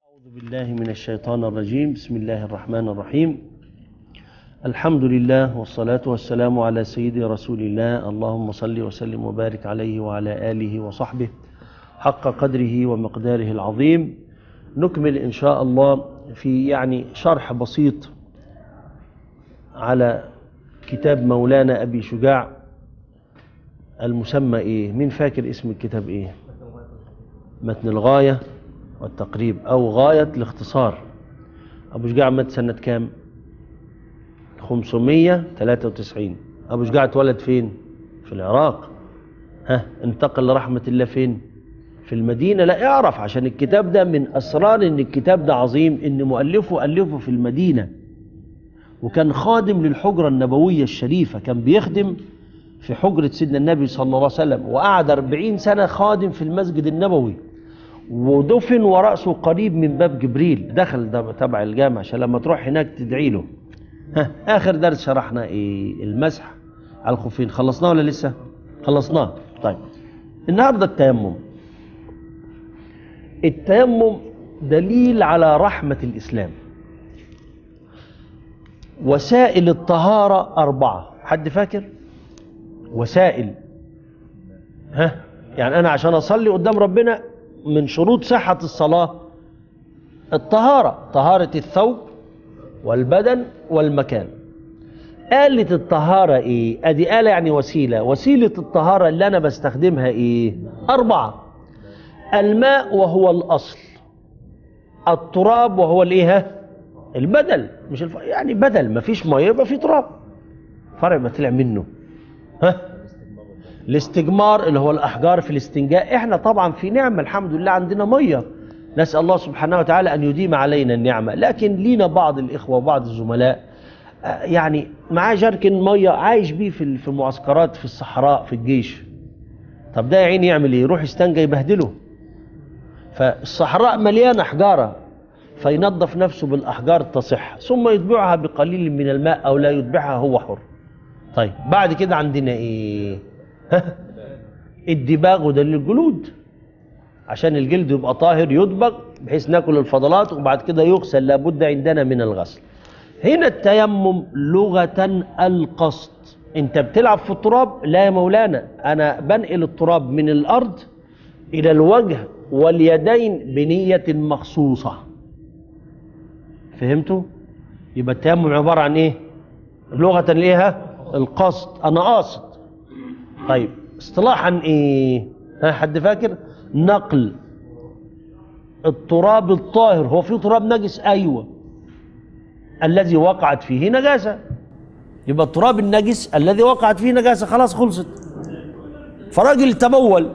أعوذ بالله من الشيطان الرجيم بسم الله الرحمن الرحيم الحمد لله والصلاة والسلام على سيدي رسول الله اللهم صل وسلم وبارك عليه وعلى آله وصحبه حق قدره ومقداره العظيم نكمل إن شاء الله في يعني شرح بسيط على كتاب مولانا أبي شجاع المسمى إيه مين فاكر اسم الكتاب إيه متن الغاية والتقريب أو غاية الاختصار أبو شجاع مات سنة كام 593 أبو شجاع اتولد فين في العراق ها انتقل لرحمة الله فين في المدينة لا اعرف عشان الكتاب ده من أسرار إن الكتاب ده عظيم إن مؤلفه ألفه في المدينة وكان خادم للحجرة النبوية الشريفة كان بيخدم في حجرة سيدنا النبي صلى الله عليه وسلم وقعد 40 سنة خادم في المسجد النبوي ودفن ورأسه قريب من باب جبريل دخل ده تبع الجامع عشان لما تروح هناك تدعي له ها آخر درس شرحنا إيه المسح على الخفين خلصناه ولا لسه خلصناه طيب النهاردة التيمم التيمم دليل على رحمة الإسلام وسائل الطهارة أربعة حد فاكر وسائل ها يعني أنا عشان أصلي قدام ربنا من شروط صحة الصلاة الطهارة طهارة الثوب والبدن والمكان آلة الطهارة إيه؟ أدي آلة يعني وسيلة وسيلة الطهارة اللي أنا بستخدمها إيه؟ أربعة الماء وهو الأصل التراب وهو الإيه؟ البدل مش الف... يعني بدل ما فيش مية يبقى في تراب فرع ما طلع منه ها الاستجمار اللي هو الأحجار في الاستنجاء احنا طبعا في نعمة الحمد لله عندنا مية نسأل الله سبحانه وتعالى أن يديم علينا النعمة لكن لينا بعض الإخوة وبعض الزملاء يعني معاه جركن مية عايش بيه في في المعسكرات في الصحراء في الجيش طب ده يا عيني يعمل ايه يروح يستنجى يبهدله فالصحراء مليانة حجارة فينظف نفسه بالأحجار تصح ثم يتبعها بقليل من الماء أو لا يتبعها هو حر طيب بعد كده عندنا ايه الدباغ وده للجلود عشان الجلد يبقى طاهر يدبغ بحيث ناكل الفضلات وبعد كده يغسل لابد عندنا من الغسل هنا التيمم لغة القصد انت بتلعب في التراب لا يا مولانا انا بنقل التراب من الارض الى الوجه واليدين بنية مخصوصة فهمتوا يبقى التيمم عبارة عن ايه لغة الايه القصد انا قاصد طيب اصطلاحا ايه ها حد فاكر نقل التراب الطاهر هو في تراب نجس ايوه الذي وقعت فيه نجاسه يبقى التراب النجس الذي وقعت فيه نجاسه خلاص خلصت فراجل تبول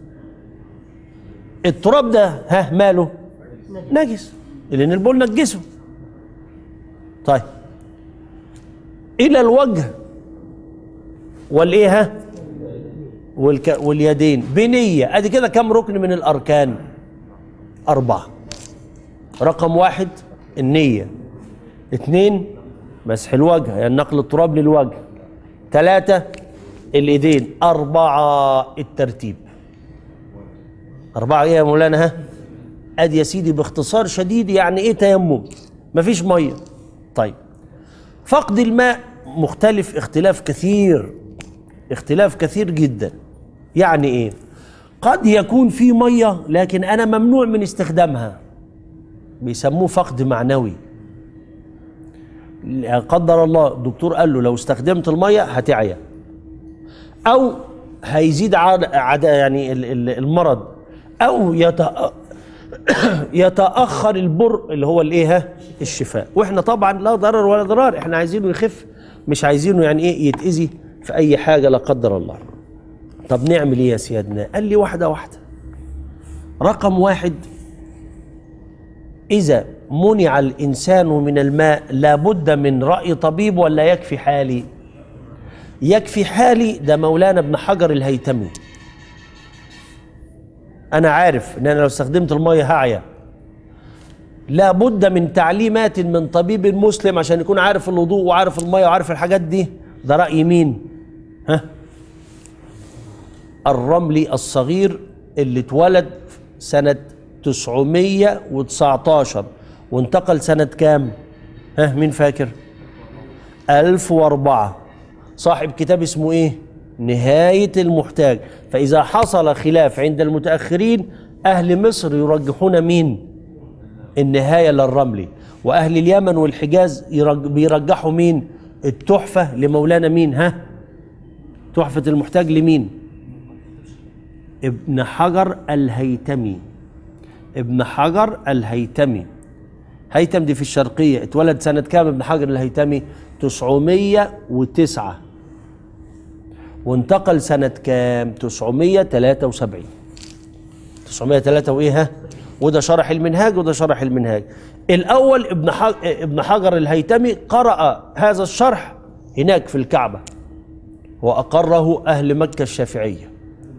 التراب ده ها ماله نجس لان البول نجسه طيب الى الوجه والايه ها والك... واليدين بنية ادي كده كم ركن من الاركان اربعة رقم واحد النية اثنين مسح الوجه يعني نقل التراب للوجه ثلاثة الايدين اربعة الترتيب اربعة ايه يا مولانا ها ادي يا سيدي باختصار شديد يعني ايه تيمم مفيش مية طيب فقد الماء مختلف اختلاف كثير اختلاف كثير جدا يعني ايه قد يكون في ميه لكن انا ممنوع من استخدامها بيسموه فقد معنوي قدر الله الدكتور قال له لو استخدمت الميه هتعيا او هيزيد عد يعني المرض او يتاخر البر اللي هو الايه الشفاء واحنا طبعا لا ضرر ولا ضرار احنا عايزينه يخف مش عايزينه يعني ايه يتاذي في اي حاجه لا قدر الله طب نعمل ايه يا سيادنا قال لي واحده واحده رقم واحد اذا منع الانسان من الماء لابد من راي طبيب ولا يكفي حالي يكفي حالي ده مولانا ابن حجر الهيتمي انا عارف ان انا لو استخدمت الميه هعيا لابد من تعليمات من طبيب مسلم عشان يكون عارف الوضوء وعارف الميه وعارف الحاجات دي ده راي مين ها الرملي الصغير اللي اتولد سنة 919 وانتقل سنة كام ها مين فاكر 1004 صاحب كتاب اسمه ايه نهاية المحتاج فإذا حصل خلاف عند المتأخرين أهل مصر يرجحون مين النهاية للرملي وأهل اليمن والحجاز يرج... بيرجحوا مين التحفة لمولانا مين ها تحفة المحتاج لمين ابن حجر الهيتمي ابن حجر الهيتمي هيتم دي في الشرقية اتولد سنة كام ابن حجر الهيتمي 909 وانتقل سنة كام 973 903 وايه ها وده شرح المنهاج وده شرح المنهاج الاول ابن حجر ابن حجر الهيتمي قرأ هذا الشرح هناك في الكعبة وأقره أهل مكة الشافعية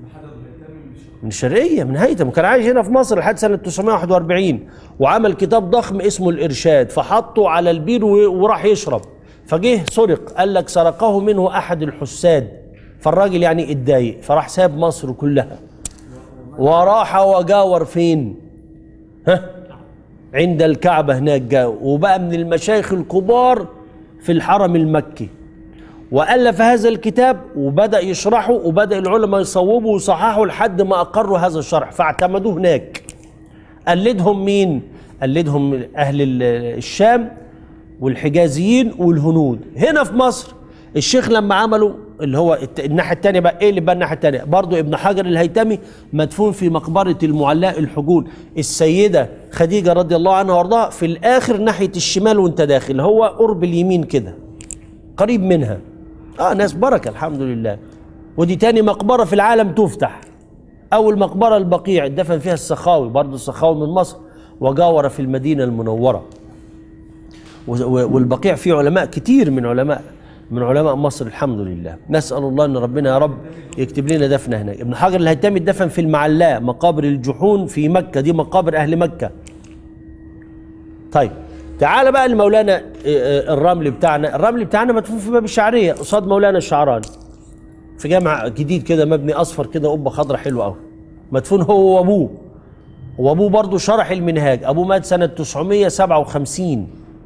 من الشرقية من هيثم وكان عايش هنا في مصر لحد سنة 941 وعمل كتاب ضخم اسمه الإرشاد فحطه على البير و- وراح يشرب فجه سرق قال لك سرقه منه أحد الحساد فالراجل يعني اتضايق فراح ساب مصر كلها وراح وجاور فين ها عند الكعبة هناك جاء وبقى من المشايخ الكبار في الحرم المكي وألف هذا الكتاب وبدأ يشرحه وبدأ العلماء يصوبوا ويصححوا لحد ما أقروا هذا الشرح فاعتمدوه هناك قلدهم مين؟ قلدهم أهل ال- الشام والحجازيين والهنود هنا في مصر الشيخ لما عملوا اللي هو الت- الناحية التانية بقى ايه اللي بقى الناحية التانية برضو ابن حجر الهيتمي مدفون في مقبرة المعلاء الحجون السيدة خديجة رضي الله عنها وارضاها في الآخر ناحية الشمال وانت داخل هو قرب اليمين كده قريب منها اه ناس بركة الحمد لله ودي تاني مقبرة في العالم تفتح أول مقبرة البقيع دفن فيها السخاوي برضو السخاوي من مصر وجاور في المدينة المنورة و- و- والبقيع فيه علماء كتير من علماء من علماء مصر الحمد لله نسأل الله أن ربنا يا رب يكتب لنا دفن هناك ابن حجر الهيتمي دفن في المعلاء مقابر الجحون في مكة دي مقابر أهل مكة طيب تعال بقى لمولانا آه، آه، الرمل بتاعنا الرمل بتاعنا مدفون في باب الشعرية قصاد مولانا الشعراني في جامع جديد كده مبني اصفر كده قبه خضراء حلوه قوي مدفون هو وابوه وابوه برضه شرح المنهاج ابوه مات سنه 957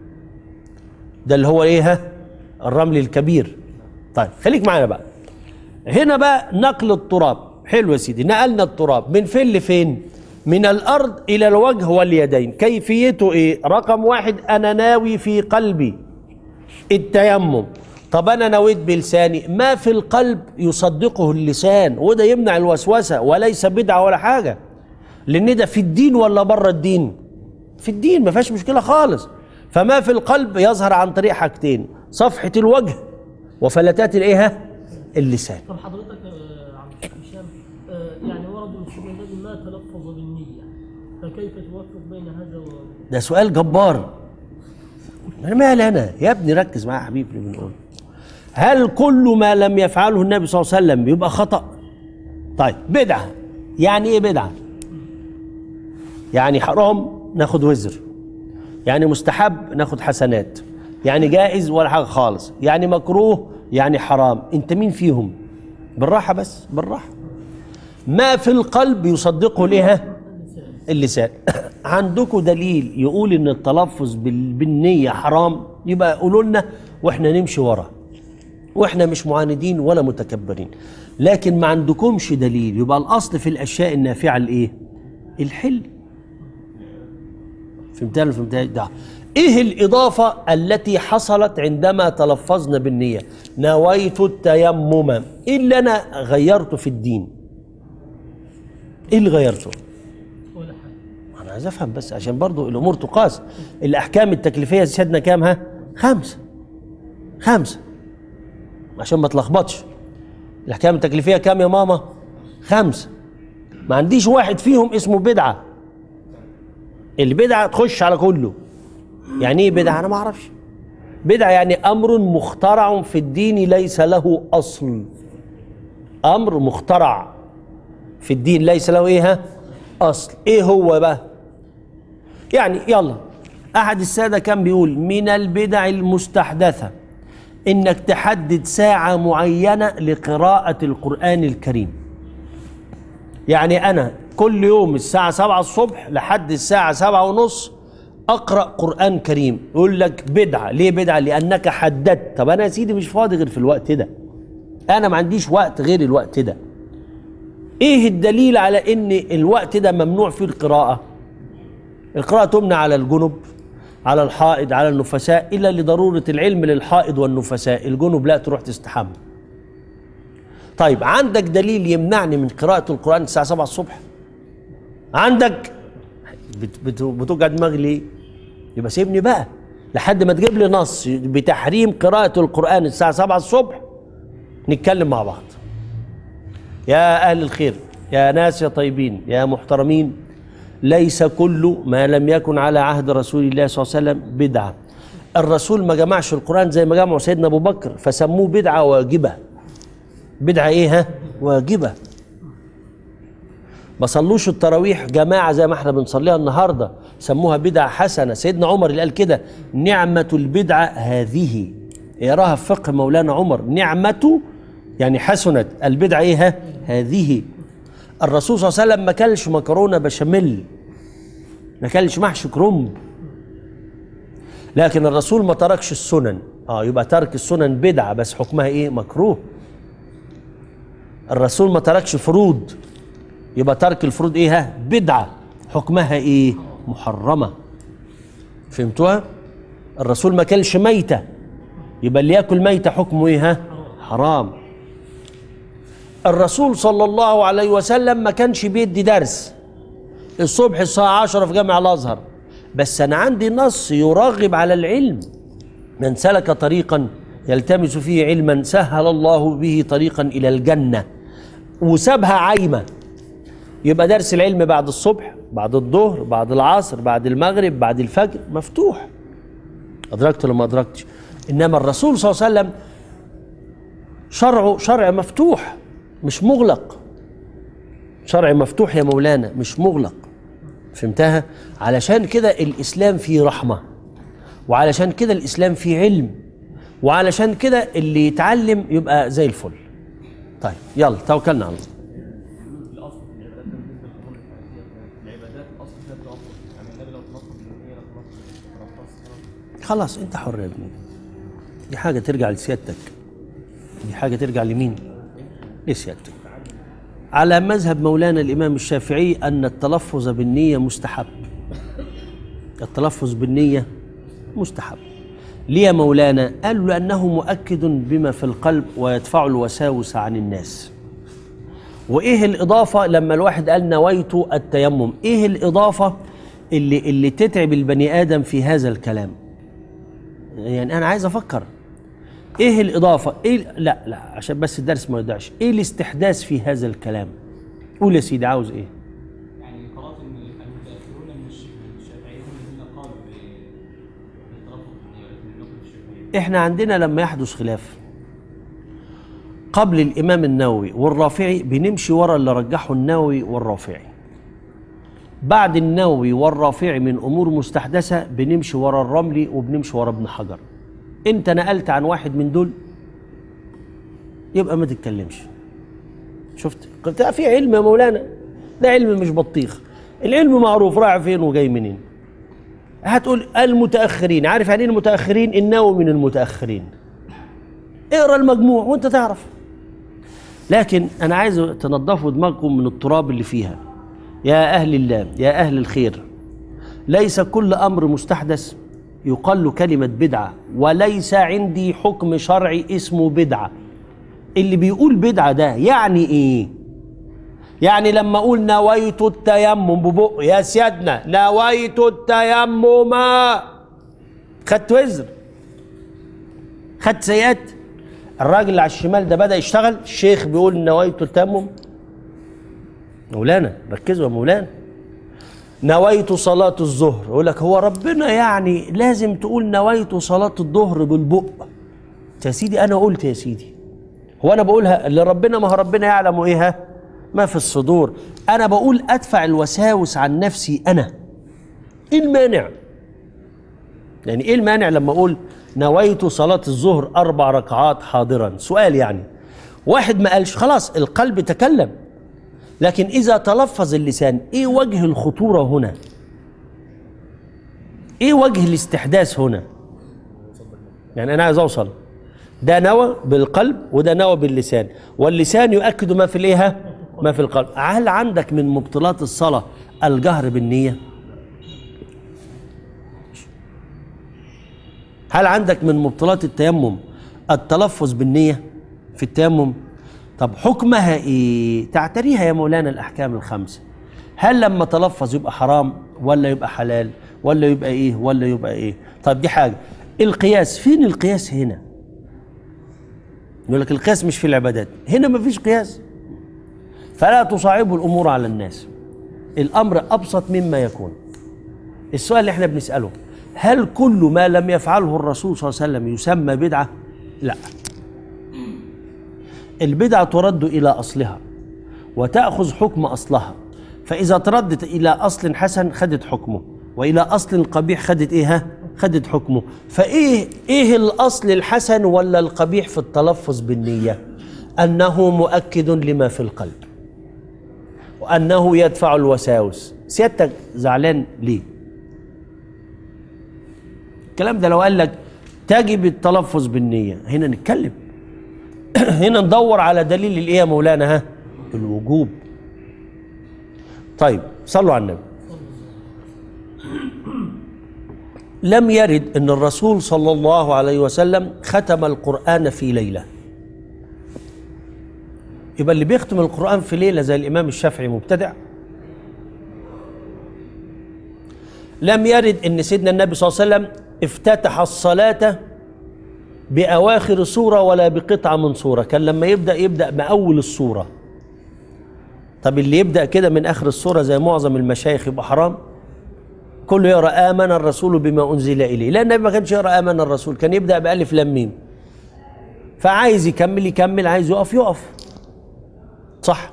ده اللي هو ايه ها الرمل الكبير طيب خليك معانا بقى هنا بقى نقل التراب حلو يا سيدي نقلنا التراب من فين لفين من الارض الى الوجه واليدين كيفيته ايه رقم واحد انا ناوي في قلبي التيمم طب انا نويت بلساني ما في القلب يصدقه اللسان وده يمنع الوسوسه وليس بدعه ولا حاجه لان ده في الدين ولا بره الدين في الدين ما فيهاش مشكله خالص فما في القلب يظهر عن طريق حاجتين صفحه الوجه وفلتات الايه ها؟ اللسان طب حضرتك آه، عم الشيخ هشام آه، يعني ورد في النبي ما تلفظ بالنية فكيف توفق بين هذا و ده سؤال جبار انا مالي انا يا ابني ركز معايا يا حبيبي اللي بنقول هل كل ما لم يفعله النبي صلى الله عليه وسلم بيبقى خطأ طيب بدعة يعني ايه بدعة يعني حرام ناخد وزر يعني مستحب ناخد حسنات يعني جائز ولا حاجة خالص يعني مكروه يعني حرام انت مين فيهم بالراحة بس بالراحة ما في القلب يصدقه ليه اللسان عندكم دليل يقول ان التلفظ بال- بالنية حرام يبقى قولوا لنا واحنا نمشي وراه واحنا مش معاندين ولا متكبرين لكن ما عندكمش دليل يبقى الاصل في الاشياء النافعه الايه الحل فهمتها ولا فهمتها ده ايه الاضافه التي حصلت عندما تلفظنا بالنيه نويت التيمم ايه اللي انا غيرته في الدين ايه اللي غيرته ولا حاجة انا عايز افهم بس عشان برضو الامور تقاس الاحكام التكليفيه سيادنا كام ها خمسه خمسه عشان ما تلخبطش الاحكام التكليفيه كام يا ماما خمسه ما عنديش واحد فيهم اسمه بدعه البدعه تخش على كله يعني ايه بدعه انا ما اعرفش بدعه يعني امر مخترع في الدين ليس له اصل امر مخترع في الدين ليس له ايه ها اصل ايه هو بقى يعني يلا احد الساده كان بيقول من البدع المستحدثه انك تحدد ساعه معينه لقراءه القران الكريم يعني انا كل يوم الساعة سبعة الصبح لحد الساعة سبعة ونص أقرأ قرآن كريم يقول لك بدعة ليه بدعة لأنك حددت طب أنا يا سيدي مش فاضي غير في الوقت ده أنا ما عنديش وقت غير الوقت ده إيه الدليل على إن الوقت ده ممنوع فيه القراءة القراءة تمنع على الجنب على الحائض على النفساء إلا لضرورة العلم للحائض والنفساء الجنب لا تروح تستحمى طيب عندك دليل يمنعني من قراءة القرآن الساعة 7 الصبح عندك بت- بت- بتوجع دماغي ليه يبقى سيبني بقى لحد ما تجيب لي نص بتحريم قراءة القرآن الساعة 7 الصبح نتكلم مع بعض يا أهل الخير يا ناس يا طيبين يا محترمين ليس كل ما لم يكن على عهد رسول الله صلى الله عليه وسلم بدعة الرسول ما جمعش القرآن زي ما جمعه سيدنا أبو بكر فسموه بدعة واجبة بدعة إيه ها واجبة ما صلوش التراويح جماعة زي ما احنا بنصليها النهاردة سموها بدعة حسنة سيدنا عمر اللي قال كده نعمة البدعة هذه يراها في فقه مولانا عمر نعمة يعني حسنت البدعة ايه ها؟ هذه الرسول صلى الله عليه وسلم ما كلش مكرونة بشاميل ما كلش محشي كرنب لكن الرسول ما تركش السنن اه يبقى ترك السنن بدعة بس حكمها ايه مكروه الرسول ما تركش فروض يبقى ترك الفروض ايه ها بدعة حكمها ايه محرمة فهمتوها الرسول ما كلش ميتة يبقى اللي ياكل ميتة حكمه ايه ها حرام الرسول صلى الله عليه وسلم ما كانش بيدي درس الصبح الساعة عشرة في جامع الأزهر بس أنا عندي نص يراغب على العلم من سلك طريقا يلتمس فيه علما سهل الله به طريقا إلى الجنة وسابها عايمة يبقى درس العلم بعد الصبح بعد الظهر بعد العصر بعد المغرب بعد الفجر مفتوح أدركت ولا ما أدركتش إنما الرسول صلى الله عليه وسلم شرعه شرع مفتوح مش مغلق شرع مفتوح يا مولانا مش مغلق فهمتها علشان كده الإسلام فيه رحمة وعلشان كده الإسلام فيه علم وعلشان كده اللي يتعلم يبقى زي الفل طيب يلا توكلنا على الله الاصل في العبادات ده بالنسبه للامور الحياتيه العبادات الاصل فيها التوقف يعني النبي لو تنقل بالنيه لو تنقل خلاص انت حر يا ابني دي حاجة ترجع لسيادتك دي حاجة ترجع لمين لسيادتك على مذهب مولانا الإمام الشافعي أن التلفظ بالنية مستحب التلفظ بالنية مستحب ليه يا مولانا قالوا لأنه مؤكد بما في القلب ويدفع الوساوس عن الناس وايه الاضافه لما الواحد قال نويت التيمم ايه الاضافه اللي اللي تتعب البني ادم في هذا الكلام يعني انا عايز افكر ايه الاضافه ايه لا لا عشان بس الدرس ما يضيعش ايه الاستحداث في هذا الكلام قول يا سيدي عاوز ايه يعني قرات ان المتاخرون من الش- من الشافعيه هم الذين قالوا ب- بالتلفظ بالنيه ولكن لم يكن الشافعيه احنا عندنا لما يحدث خلاف قبل الامام النووي والرافعي بنمشي ورا اللي رجحه النووي والرافعي بعد النووي والرافعي من امور مستحدثه بنمشي ورا الرملي وبنمشي ورا ابن حجر انت نقلت عن واحد من دول يبقى ما تتكلمش شفت قلت في علم يا مولانا ده علم مش بطيخ العلم معروف رايح فين وجاي منين هتقول المتاخرين عارف يعني ايه المتاخرين النووي من المتاخرين اقرا المجموع وانت تعرف لكن انا عايز تنظفوا دماغكم من التراب اللي فيها يا اهل الله يا اهل الخير ليس كل امر مستحدث يقال له كلمه بدعه وليس عندي حكم شرعي اسمه بدعه اللي بيقول بدعه ده يعني ايه يعني لما اقول نويت التيمم ببق يا سيادنا نويت التيمم خدت وزر خدت سيئات الراجل اللي على الشمال ده بدا يشتغل الشيخ بيقول نويت التيمم مولانا ركزوا يا مولانا نويت صلاة الظهر يقول لك هو ربنا يعني لازم تقول نويت صلاة الظهر بالبق يا سيدي انا قلت يا سيدي هو انا بقولها اللي ربنا ما هو ربنا يعلم ايه ها؟ ما في الصدور انا بقول ادفع الوساوس عن نفسي انا ايه المانع يعني ايه المانع لما اقول نويت صلاة الظهر اربع ركعات حاضرا سؤال يعني واحد ما قالش خلاص القلب تكلم لكن اذا تلفظ اللسان ايه وجه الخطوره هنا ايه وجه الاستحداث هنا يعني انا عايز اوصل ده نوى بالقلب وده نوى باللسان واللسان يؤكد ما في الايه ما في القلب هل عندك من مبطلات الصلاه الجهر بالنيه هل عندك من مبطلات التيمم التلفظ بالنيه في التيمم طب حكمها ايه تعتريها يا مولانا الاحكام الخمسه هل لما تلفظ يبقى حرام ولا يبقى حلال ولا يبقى ايه ولا يبقى ايه طب دي حاجه القياس فين القياس هنا يقول لك القياس مش في العبادات هنا ما فيش قياس فلا تصعبوا الامور على الناس الامر ابسط مما يكون السؤال اللي احنا بنساله هل كل ما لم يفعله الرسول صلى الله عليه وسلم يسمى بدعه لا البدعه ترد الى اصلها وتاخذ حكم اصلها فاذا تردت الى اصل حسن خدت حكمه والى اصل قبيح خدت ايه ها خدت حكمه فايه ايه الاصل الحسن ولا القبيح في التلفظ بالنيه انه مؤكد لما في القلب وانه يدفع الوساوس سيادتك زعلان ليه الكلام ده لو قال لك تجب التلفظ بالنيه هنا نتكلم هنا ندور على دليل الايه يا مولانا ها الوجوب طيب صلوا على النبي لم يرد ان الرسول صلى الله عليه وسلم ختم القران في ليله يبقى اللي بيختم القران في ليله زي الامام الشافعي مبتدع لم يرد ان سيدنا النبي صلى الله عليه وسلم افتتح الصلاه باواخر سوره ولا بقطعه من سوره كان لما يبدا يبدا باول السوره طب اللي يبدا كده من اخر السوره زي معظم المشايخ يبقى حرام كله يقرا امن الرسول بما انزل اليه لا النبي ما كانش يقرا امن الرسول كان يبدا بالف لام ميم فعايز يكمل يكمل عايز يقف يقف صح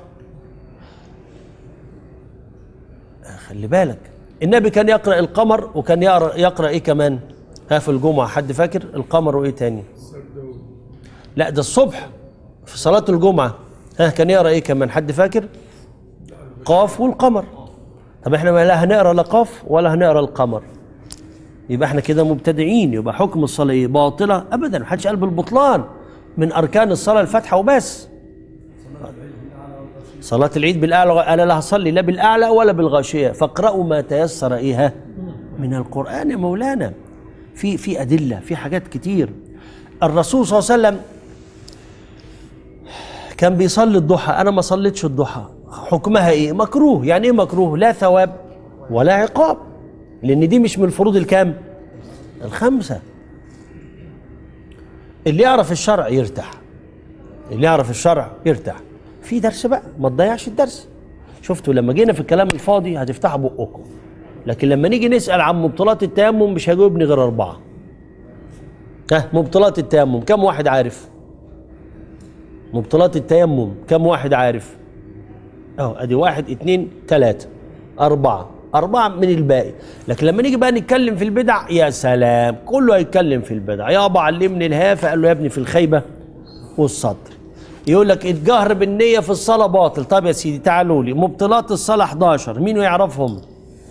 خلي بالك النبي كان يقرا القمر وكان يقرا يقرا ايه كمان ها في الجمعه حد فاكر القمر وايه تاني لا ده الصبح في صلاه الجمعه ها كان يقرا ايه كمان حد فاكر قاف والقمر طب احنا لا هنقرا لا قاف ولا هنقرا القمر يبقى احنا كده مبتدعين يبقى حكم الصلاه ايه باطله ابدا محدش قال بالبطلان من اركان الصلاه الفاتحه وبس صلاة العيد بالأعلى أنا لا هصلي لا بالأعلى ولا بالغاشية فاقرأوا ما تيسر إيه من القرآن يا مولانا في في أدلة في حاجات كتير الرسول صلى الله عليه وسلم كان بيصلي الضحى أنا ما صليتش الضحى حكمها إيه مكروه يعني إيه مكروه لا ثواب ولا عقاب لأن دي مش من الفروض الكام الخمسة اللي يعرف الشرع يرتاح اللي يعرف الشرع يرتاح في درس بقى ما تضيعش الدرس شفتوا لما جينا في الكلام الفاضي هتفتحوا بقكم لكن لما نيجي نسال عن مبطلات التيمم مش هيجاوبني غير اربعه ها مبطلات التيمم كم واحد عارف مبطلات التيمم كم واحد عارف اهو ادي واحد اتنين تلاته اربعه أربعة من الباقي لكن لما نيجي بقى نتكلم في البدع يا سلام كله هيتكلم في البدع يابا علمني الهافة قال له يا ابني في الخيبة والصدر يقول لك الجهر بالنية في الصلاة باطل طب يا سيدي تعالوا لي مبطلات الصلاة 11 مين يعرفهم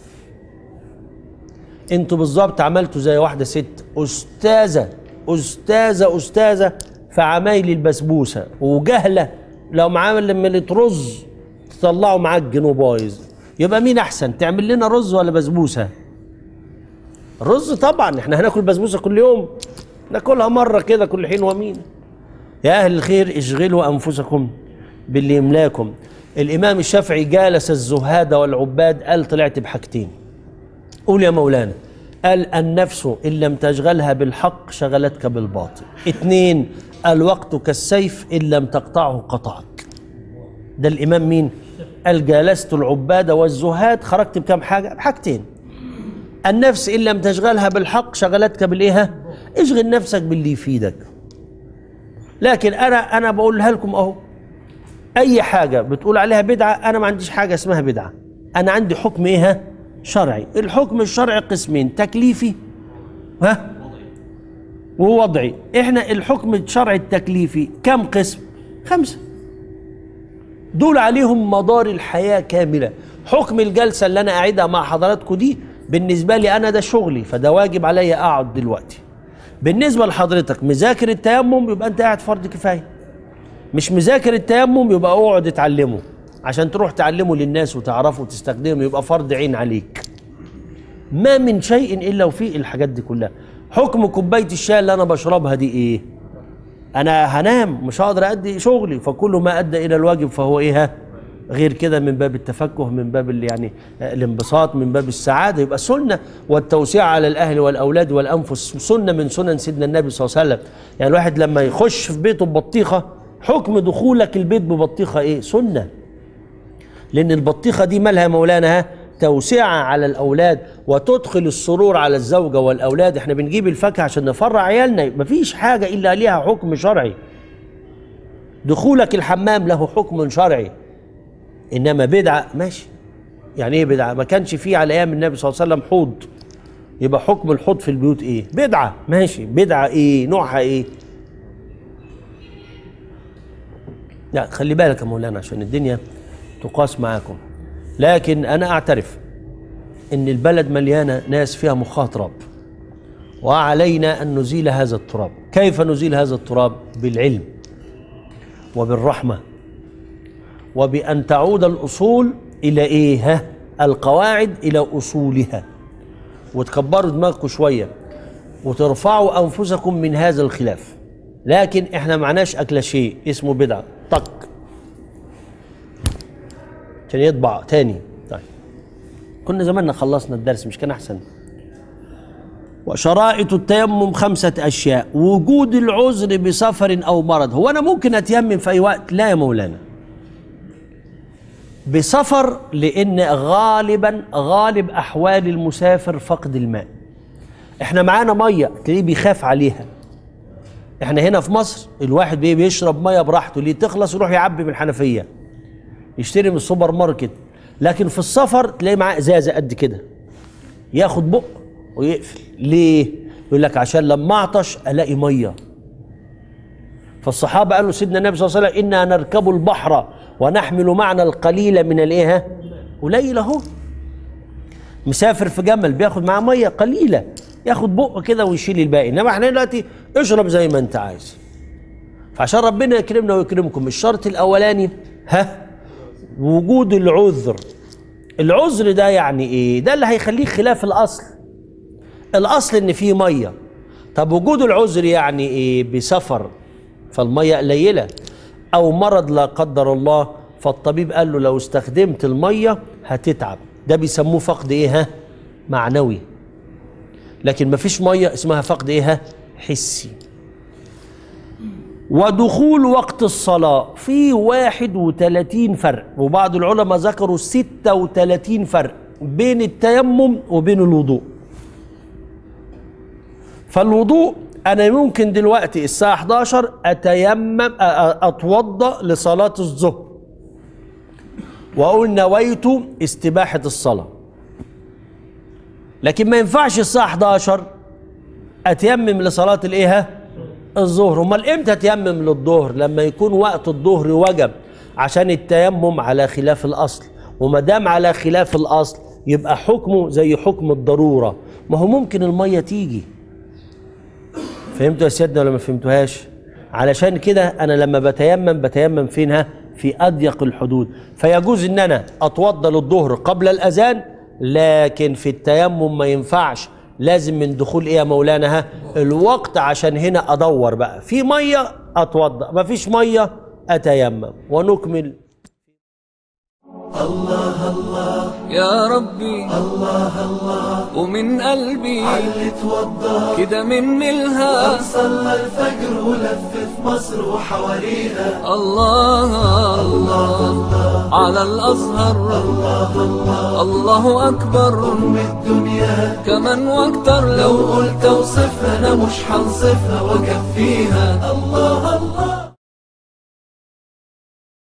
انتوا بالظبط عملتوا زي واحدة ست أستاذة أستاذة أستاذة في عمايل البسبوسة وجهلة لو معاه لما رز تطلعوا معجن وبايظ يبقى مين أحسن تعمل لنا رز ولا بسبوسة رز طبعا احنا هناكل بسبوسة كل يوم ناكلها مرة كده كل حين ومين يا أهل الخير اشغلوا أنفسكم باللي يملاكم الإمام الشافعي جالس الزهاد والعباد قال طلعت بحاجتين قول يا مولانا قال النفس إن لم تشغلها بالحق شغلتك بالباطل اثنين الوقت كالسيف إن لم تقطعه قطعك ده الإمام مين قال جالست العباد والزهاد خرجت بكم حاجة بحاجتين النفس إن لم تشغلها بالحق شغلتك بالإيه اشغل نفسك باللي يفيدك لكن انا انا بقولها لكم اهو اي حاجه بتقول عليها بدعه انا ما عنديش حاجه اسمها بدعه انا عندي حكم ايه ها؟ شرعي الحكم الشرعي قسمين تكليفي ها ووضعي احنا الحكم الشرعي التكليفي كم قسم خمسه دول عليهم مدار الحياة كاملة حكم الجلسة اللي أنا قاعدها مع حضراتكم دي بالنسبة لي أنا ده شغلي فده واجب عليا أقعد دلوقتي بالنسبة لحضرتك مذاكر التيمم يبقى أنت قاعد فرض كفاية مش مذاكر التيمم يبقى اقعد اتعلمه عشان تروح تعلمه للناس وتعرفه وتستخدمه يبقى فرض عين عليك ما من شيء الا وفيه الحاجات دي كلها حكم كوبايه الشاي اللي انا بشربها دي ايه انا هنام مش هقدر ادي شغلي فكل ما ادى الى الواجب فهو ايه ها؟ غير كده من باب التفكه من باب ال- يعني آه، الانبساط من باب السعاده يبقى سنه والتوسيع على الاهل والاولاد والانفس سنه من سنن سيدنا النبي صلى الله عليه وسلم يعني الواحد لما يخش في بيته ببطيخه حكم دخولك البيت ببطيخه ايه سنه لان البطيخه دي مالها يا مولانا ها توسعه على الاولاد وتدخل السرور على الزوجه والاولاد احنا بنجيب الفاكهه عشان نفرع عيالنا مفيش حاجه الا ليها حكم شرعي دخولك الحمام له حكم شرعي انما بدعه ماشي يعني ايه بدعه ما كانش فيه على ايام النبي صلى الله عليه وسلم حوض يبقى حكم الحوض في البيوت ايه بدعه ماشي بدعه ايه نوعها ايه لا خلي بالك يا مولانا عشان الدنيا تقاس معاكم لكن انا اعترف ان البلد مليانه ناس فيها مخها تراب وعلينا ان نزيل هذا التراب كيف نزيل هذا التراب بالعلم وبالرحمه وبان تعود الاصول الى ايه ها القواعد الى اصولها وتكبروا دماغكم شويه وترفعوا انفسكم من هذا الخلاف لكن احنا معناش اكل شيء اسمه بدعه طق عشان يطبع تاني طيب كنا زماننا خلصنا الدرس مش كان احسن وشرائط التيمم خمسة أشياء وجود العذر بسفر أو مرض هو أنا ممكن أتيمم في أي وقت لا يا مولانا بسفر لأن غالبا غالب أحوال المسافر فقد الماء احنا معانا مية تلاقيه بيخاف عليها احنا هنا في مصر الواحد بي- بيشرب مية براحته ليه تخلص يروح يعبي من الحنفية يشتري من السوبر ماركت لكن في السفر تلاقيه معاه ازازة قد كده ياخد بق ويقفل ليه يقول لك عشان لما اعطش الاقي ميه فالصحابه قالوا سيدنا النبي صلى الله عليه وسلم انا نركب البحر ونحمل معنا القليل من الايه ها؟ قليل اهو مسافر في جمل بياخد معاه ميه قليله ياخد بق كده ويشيل الباقي انما احنا دلوقتي اشرب زي ما انت عايز فعشان ربنا يكرمنا ويكرمكم الشرط الاولاني ها وجود العذر العذر ده يعني ايه ده اللي هيخليه خلاف الاصل الاصل ان فيه ميه طب وجود العذر يعني ايه بسفر فالميه قليله او مرض لا قدر الله فالطبيب قال له لو استخدمت الميه هتتعب ده بيسموه فقد ايه ها معنوي لكن مفيش ميه اسمها فقد ايه ها حسي ودخول وقت الصلاة في 31 فرق وبعض العلماء ذكروا 36 فرق بين التيمم وبين الوضوء فالوضوء أنا ممكن دلوقتي الساعة 11 أتيمم أ- أ- أتوضأ لصلاة الظهر وأقول نويت استباحة الصلاة لكن ما ينفعش الساعة 11 أتيمم لصلاة الإيه ها؟ الظهر امال امتى تيمم للظهر لما يكون وقت الظهر وجب عشان التيمم على خلاف الاصل وما دام على خلاف الاصل يبقى حكمه زي حكم الضروره ما هو ممكن الميه تيجي فهمتوا يا سيادنا ولا ما فهمتوهاش علشان كده انا لما بتيمم بتيمم فينها في اضيق الحدود فيجوز ان انا اتوضا للظهر قبل الاذان لكن في التيمم ما ينفعش لازم من دخول ايه يا مولانا ها الوقت عشان هنا ادور بقى في ميه اتوضا ما فيش ميه اتيمم ونكمل يا ربي الله الله ومن قلبي اللي توضى كده من ملها صلى الفجر ولف في مصر وحواليها الله الله على الأزهر الله أكبر أم الدنيا كمان واكتر لو لو قلت اوصفها انا مش هنصفها واكفيها الله الله